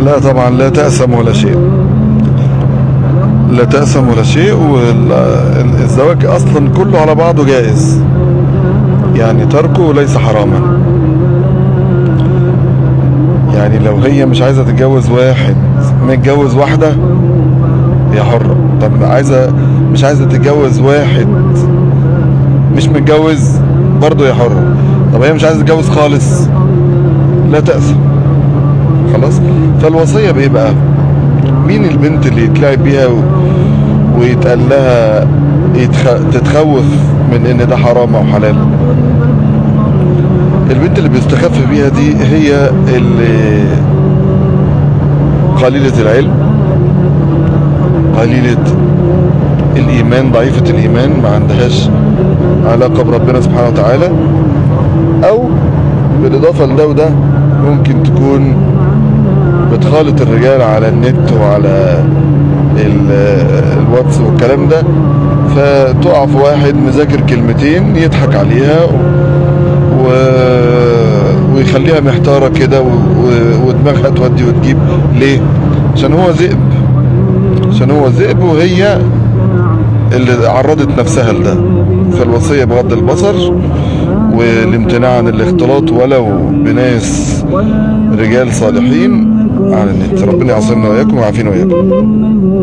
لا طبعا لا تأسم ولا شيء لا تأسم ولا شيء والزواج اصلا كله على بعضه جائز يعني تركه ليس حراما يعني لو هي مش عايزة تتجوز واحد متجوز واحدة هي حرة طب عايزة مش عايزة تتجوز واحد مش متجوز برضه هي حرة طب هي مش عايزة تتجوز خالص لا تأسم خلاص فالوصية بايه بقى مين البنت اللي يتلعب بيها و... ويتقال لها يتخ... تتخوف من ان ده حرام او حلال البنت اللي بيستخف بيها دي هي اللي قليلة العلم قليلة الإيمان ضعيفة الإيمان ما عندهاش علاقة بربنا سبحانه وتعالى أو بالإضافة لده وده ممكن تكون بتخالط الرجال على النت وعلى الواتس والكلام ده فتقع في واحد مذاكر كلمتين يضحك عليها و... ويخليها محتارة كده و... ودماغها تودي وتجيب ليه عشان هو ذئب عشان هو ذئب وهي اللي عرضت نفسها لده فالوصية بغض البصر والامتناع عن الاختلاط ولو بناس رجال صالحين على النت ربنا يعصمنا وإياكم ويعافينا وإياكم